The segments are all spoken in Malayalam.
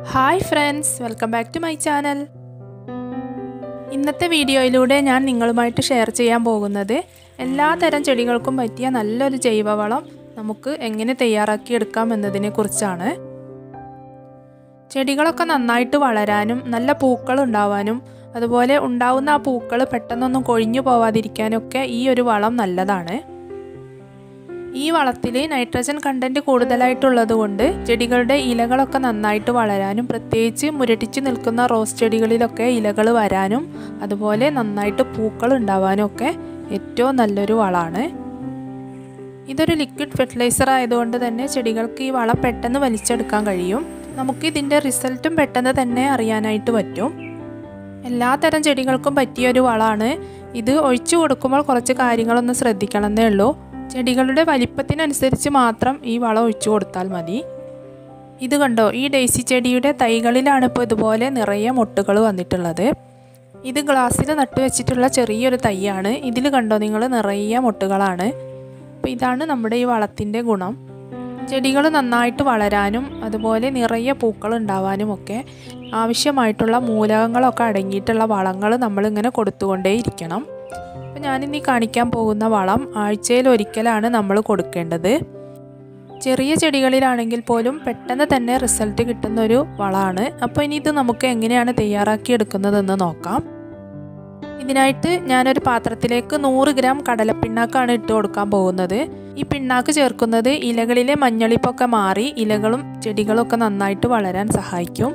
hi friends welcome back to my channel ഇന്നത്തെ വീഡിയോയിലൂടെ ഞാൻ നിങ്ങളുമായിട്ട് ഷെയർ ചെയ്യാൻ പോകുന്നത് എല്ലാ തരം ചെടികൾക്കും പറ്റിയ നല്ലൊരു ജൈവവളം നമുക്ക് എങ്ങനെ തയ്യാറാക്കി എടുക്കാം എന്നതിനെ കുറിച്ചാണ് ചെടികളൊക്കെ നന്നായിട്ട് വളരാനും നല്ല പൂക്കൾ ഉണ്ടാവാനും അതുപോലെ ഉണ്ടാവുന്ന ആ പൂക്കൾ പെട്ടെന്നൊന്നും കൊഴിഞ്ഞു പോവാതിരിക്കാനൊക്കെ ഈ ഒരു വളം നല്ലതാണ് ഈ വളത്തിൽ നൈട്രജൻ കണ്ടന്റ് കൂടുതലായിട്ടുള്ളത് കൊണ്ട് ചെടികളുടെ ഇലകളൊക്കെ നന്നായിട്ട് വളരാനും പ്രത്യേകിച്ച് മുരട്ടിച്ച് നിൽക്കുന്ന റോസ് ചെടികളിലൊക്കെ ഇലകൾ വരാനും അതുപോലെ നന്നായിട്ട് പൂക്കൾ ഉണ്ടാവാനും ഒക്കെ ഏറ്റവും നല്ലൊരു വളമാണ് ഇതൊരു ലിക്വിഡ് ഫെർട്ടിലൈസർ ആയതുകൊണ്ട് തന്നെ ചെടികൾക്ക് ഈ വളം പെട്ടെന്ന് വലിച്ചെടുക്കാൻ കഴിയും നമുക്ക് ഇതിൻ്റെ റിസൾട്ടും പെട്ടെന്ന് തന്നെ അറിയാനായിട്ട് പറ്റും എല്ലാ തരം ചെടികൾക്കും പറ്റിയൊരു വളമാണ് ഇത് ഒഴിച്ചു കൊടുക്കുമ്പോൾ കുറച്ച് കാര്യങ്ങളൊന്ന് ശ്രദ്ധിക്കണമെന്നേ ഉള്ളൂ ചെടികളുടെ വലിപ്പത്തിനനുസരിച്ച് മാത്രം ഈ വളം ഒഴിച്ചു കൊടുത്താൽ മതി ഇത് കണ്ടോ ഈ ഡെയ്സി ചെടിയുടെ തൈകളിലാണ് ഇപ്പോൾ ഇതുപോലെ നിറയെ മൊട്ടുകൾ വന്നിട്ടുള്ളത് ഇത് ഗ്ലാസ്സിൽ നട്ടു വെച്ചിട്ടുള്ള ചെറിയൊരു തൈയാണ് ഇതിൽ കണ്ടോ നിങ്ങൾ നിറയെ മൊട്ടുകളാണ് അപ്പോൾ ഇതാണ് നമ്മുടെ ഈ വളത്തിൻ്റെ ഗുണം ചെടികൾ നന്നായിട്ട് വളരാനും അതുപോലെ നിറയെ പൂക്കൾ ഉണ്ടാവാനും ഒക്കെ ആവശ്യമായിട്ടുള്ള മൂലകങ്ങളൊക്കെ അടങ്ങിയിട്ടുള്ള വളങ്ങൾ നമ്മളിങ്ങനെ കൊടുത്തുകൊണ്ടേയിരിക്കണം അപ്പോൾ ഞാനിന്ന് ഈ കാണിക്കാൻ പോകുന്ന വളം ആഴ്ചയിൽ ഒരിക്കലാണ് നമ്മൾ കൊടുക്കേണ്ടത് ചെറിയ ചെടികളിലാണെങ്കിൽ പോലും പെട്ടെന്ന് തന്നെ റിസൾട്ട് കിട്ടുന്ന ഒരു വളമാണ് അപ്പോൾ ഇനി ഇത് നമുക്ക് എങ്ങനെയാണ് തയ്യാറാക്കി എടുക്കുന്നതെന്ന് നോക്കാം ഇതിനായിട്ട് ഞാനൊരു പാത്രത്തിലേക്ക് നൂറ് ഗ്രാം കടലപ്പിണ്ണാക്കാണ് ഇട്ട് കൊടുക്കാൻ പോകുന്നത് ഈ പിണ്ണാക്ക് ചേർക്കുന്നത് ഇലകളിലെ മഞ്ഞളിപ്പൊക്കെ മാറി ഇലകളും ചെടികളും ഒക്കെ നന്നായിട്ട് വളരാൻ സഹായിക്കും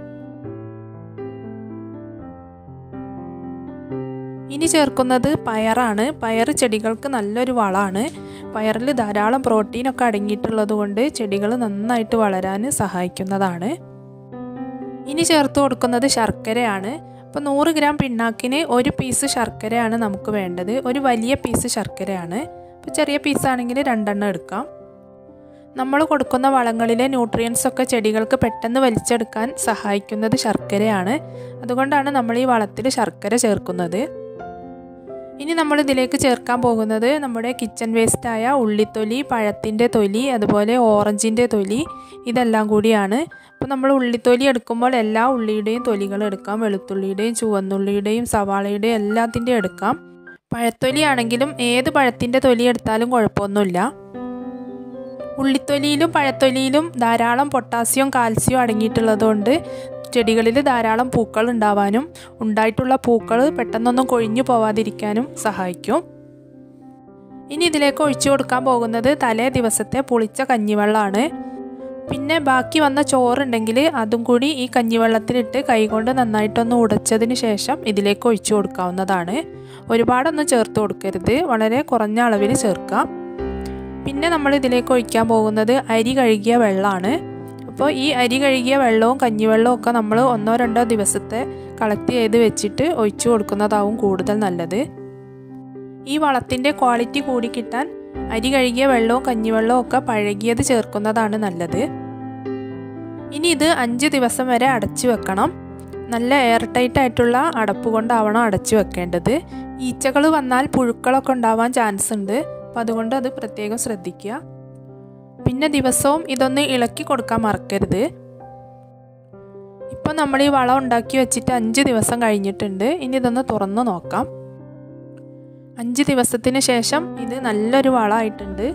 ഇനി ചേർക്കുന്നത് പയറാണ് പയർ ചെടികൾക്ക് നല്ലൊരു വളമാണ് പയറിൽ ധാരാളം പ്രോട്ടീനൊക്കെ അടങ്ങിയിട്ടുള്ളത് കൊണ്ട് ചെടികൾ നന്നായിട്ട് വളരാൻ സഹായിക്കുന്നതാണ് ഇനി ചേർത്ത് കൊടുക്കുന്നത് ശർക്കരയാണ് അപ്പോൾ നൂറ് ഗ്രാം പിണ്ണാക്കിന് ഒരു പീസ് ശർക്കരയാണ് നമുക്ക് വേണ്ടത് ഒരു വലിയ പീസ് ശർക്കരയാണ് ഇപ്പോൾ ചെറിയ പീസാണെങ്കിൽ രണ്ടെണ്ണം എടുക്കാം നമ്മൾ കൊടുക്കുന്ന വളങ്ങളിലെ ന്യൂട്രിയൻസ് ഒക്കെ ചെടികൾക്ക് പെട്ടെന്ന് വലിച്ചെടുക്കാൻ സഹായിക്കുന്നത് ശർക്കരയാണ് അതുകൊണ്ടാണ് നമ്മൾ ഈ വളത്തിൽ ശർക്കര ചേർക്കുന്നത് ഇനി നമ്മൾ ഇതിലേക്ക് ചേർക്കാൻ പോകുന്നത് നമ്മുടെ കിച്ചൺ വേസ്റ്റായ ഉള്ളിത്തൊലി പഴത്തിൻ്റെ തൊലി അതുപോലെ ഓറഞ്ചിൻ്റെ തൊലി ഇതെല്ലാം കൂടിയാണ് അപ്പോൾ നമ്മൾ ഉള്ളിത്തൊലി എടുക്കുമ്പോൾ എല്ലാ ഉള്ളിയുടെയും തൊലികൾ എടുക്കാം വെളുത്തുള്ളിയുടെയും ചുവന്നുള്ളിയുടെയും സവാളയുടെയും എല്ലാത്തിൻ്റെയും എടുക്കാം പഴത്തൊലി ആണെങ്കിലും ഏത് പഴത്തിൻ്റെ തൊലി എടുത്താലും കുഴപ്പമൊന്നുമില്ല ഉള്ളിത്തൊലിയിലും പഴത്തൊലിയിലും ധാരാളം പൊട്ടാസ്യം കാൽസ്യം അടങ്ങിയിട്ടുള്ളതുകൊണ്ട് ചെടികളിൽ ധാരാളം പൂക്കൾ ഉണ്ടാവാനും ഉണ്ടായിട്ടുള്ള പൂക്കൾ പെട്ടെന്നൊന്നും കൊഴിഞ്ഞു പോവാതിരിക്കാനും സഹായിക്കും ഇനി ഇതിലേക്ക് ഒഴിച്ചു കൊടുക്കാൻ പോകുന്നത് തലേ ദിവസത്തെ പുളിച്ച കഞ്ഞിവെള്ളമാണ് പിന്നെ ബാക്കി വന്ന ചോറുണ്ടെങ്കിൽ അതും കൂടി ഈ കഞ്ഞിവെള്ളത്തിലിട്ട് കൈകൊണ്ട് നന്നായിട്ടൊന്ന് ഉടച്ചതിന് ശേഷം ഇതിലേക്ക് ഒഴിച്ചു കൊടുക്കാവുന്നതാണ് ഒരുപാടൊന്നും ചേർത്ത് കൊടുക്കരുത് വളരെ കുറഞ്ഞ അളവിൽ ചേർക്കാം പിന്നെ നമ്മൾ ഇതിലേക്ക് ഒഴിക്കാൻ പോകുന്നത് അരി കഴുകിയ വെള്ളമാണ് അപ്പോൾ ഈ അരി കഴുകിയ വെള്ളവും കഞ്ഞിവെള്ളവും ഒക്കെ നമ്മൾ ഒന്നോ രണ്ടോ ദിവസത്തെ കളക്ട് ചെയ്ത് വെച്ചിട്ട് ഒഴിച്ചു കൊടുക്കുന്നതാവും കൂടുതൽ നല്ലത് ഈ വളത്തിൻ്റെ ക്വാളിറ്റി കൂടി കിട്ടാൻ അരി കഴുകിയ വെള്ളവും കഞ്ഞിവെള്ളവും ഒക്കെ പഴകിയത് ചേർക്കുന്നതാണ് നല്ലത് ഇനി ഇത് അഞ്ച് ദിവസം വരെ അടച്ചു വെക്കണം നല്ല എയർ ടൈറ്റ് ആയിട്ടുള്ള അടപ്പ് കൊണ്ടാവണം അടച്ചു വെക്കേണ്ടത് ഈച്ചകൾ വന്നാൽ പുഴുക്കളൊക്കെ ഉണ്ടാവാൻ ചാൻസ് ഉണ്ട് അപ്പോൾ അതുകൊണ്ട് അത് പ്രത്യേകം ശ്രദ്ധിക്കുക പിന്നെ ദിവസവും ഇതൊന്ന് ഇളക്കി കൊടുക്കാൻ മറക്കരുത് ഇപ്പം നമ്മൾ ഈ വളം ഉണ്ടാക്കി വെച്ചിട്ട് അഞ്ച് ദിവസം കഴിഞ്ഞിട്ടുണ്ട് ഇനി ഇതൊന്ന് തുറന്നു നോക്കാം അഞ്ച് ദിവസത്തിന് ശേഷം ഇത് നല്ലൊരു വളമായിട്ടുണ്ട്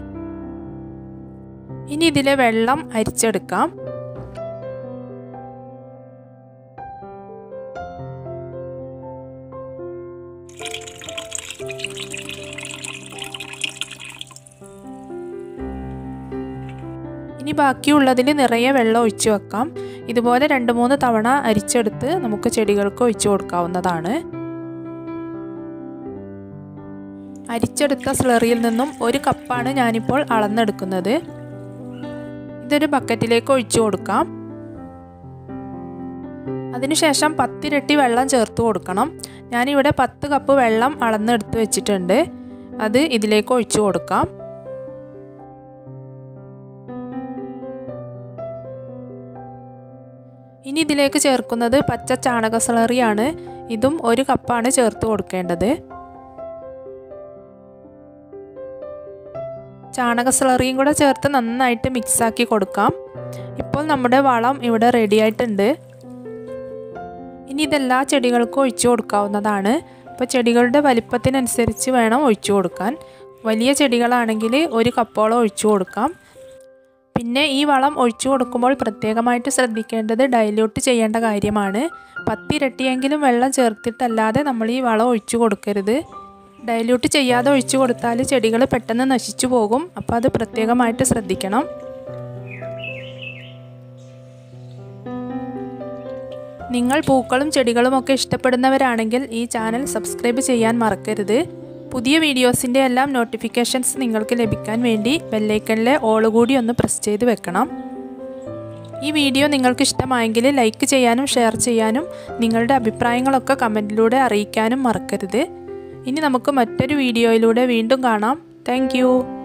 ഇനി ഇതിലെ വെള്ളം അരിച്ചെടുക്കാം ഇനി ബാക്കിയുള്ളതിൽ നിറയെ വെള്ളം ഒഴിച്ചു വെക്കാം ഇതുപോലെ രണ്ട് മൂന്ന് തവണ അരിച്ചെടുത്ത് നമുക്ക് ചെടികൾക്ക് ഒഴിച്ചു കൊടുക്കാവുന്നതാണ് അരിച്ചെടുത്ത സ്ലറിയിൽ നിന്നും ഒരു കപ്പാണ് ഞാനിപ്പോൾ അളന്നെടുക്കുന്നത് ഇതൊരു ബക്കറ്റിലേക്ക് ഒഴിച്ചു കൊടുക്കാം അതിനുശേഷം പത്തിരട്ടി വെള്ളം ചേർത്ത് കൊടുക്കണം ഞാനിവിടെ പത്ത് കപ്പ് വെള്ളം അളന്നെടുത്ത് വെച്ചിട്ടുണ്ട് അത് ഇതിലേക്ക് ഒഴിച്ചു കൊടുക്കാം ഇനി ഇതിലേക്ക് ചേർക്കുന്നത് പച്ച ചാണക സ്ലറിയാണ് ഇതും ഒരു കപ്പാണ് ചേർത്ത് കൊടുക്കേണ്ടത് ചാണക സ്ലറിയും കൂടെ ചേർത്ത് നന്നായിട്ട് മിക്സാക്കി കൊടുക്കാം ഇപ്പോൾ അപ്പോൾ നമ്മുടെ വളം ഇവിടെ റെഡി ആയിട്ടുണ്ട് ഇനി ഇതെല്ലാ ചെടികൾക്കും ഒഴിച്ചു കൊടുക്കാവുന്നതാണ് അപ്പോൾ ചെടികളുടെ വലിപ്പത്തിനനുസരിച്ച് വേണം ഒഴിച്ചു കൊടുക്കാൻ വലിയ ചെടികളാണെങ്കിൽ ഒരു കപ്പോളം ഒഴിച്ചു കൊടുക്കാം പിന്നെ ഈ വളം ഒഴിച്ചു കൊടുക്കുമ്പോൾ പ്രത്യേകമായിട്ട് ശ്രദ്ധിക്കേണ്ടത് ഡൈല്യൂട്ട് ചെയ്യേണ്ട കാര്യമാണ് പത്തിരട്ടിയെങ്കിലും വെള്ളം ചേർത്തിട്ടല്ലാതെ നമ്മൾ ഈ വളം ഒഴിച്ചു കൊടുക്കരുത് ഡൈല്യൂട്ട് ചെയ്യാതെ ഒഴിച്ചു കൊടുത്താൽ ചെടികൾ പെട്ടെന്ന് നശിച്ചു പോകും അപ്പോൾ അത് പ്രത്യേകമായിട്ട് ശ്രദ്ധിക്കണം നിങ്ങൾ പൂക്കളും ചെടികളും ഒക്കെ ഇഷ്ടപ്പെടുന്നവരാണെങ്കിൽ ഈ ചാനൽ സബ്സ്ക്രൈബ് ചെയ്യാൻ മറക്കരുത് പുതിയ വീഡിയോസിൻ്റെ എല്ലാം നോട്ടിഫിക്കേഷൻസ് നിങ്ങൾക്ക് ലഭിക്കാൻ വേണ്ടി ബെല്ലൈക്കണിലെ ഓൾ കൂടി ഒന്ന് പ്രസ് ചെയ്ത് വെക്കണം ഈ വീഡിയോ നിങ്ങൾക്ക് ഇഷ്ടമായെങ്കിൽ ലൈക്ക് ചെയ്യാനും ഷെയർ ചെയ്യാനും നിങ്ങളുടെ അഭിപ്രായങ്ങളൊക്കെ കമൻറ്റിലൂടെ അറിയിക്കാനും മറക്കരുത് ഇനി നമുക്ക് മറ്റൊരു വീഡിയോയിലൂടെ വീണ്ടും കാണാം താങ്ക്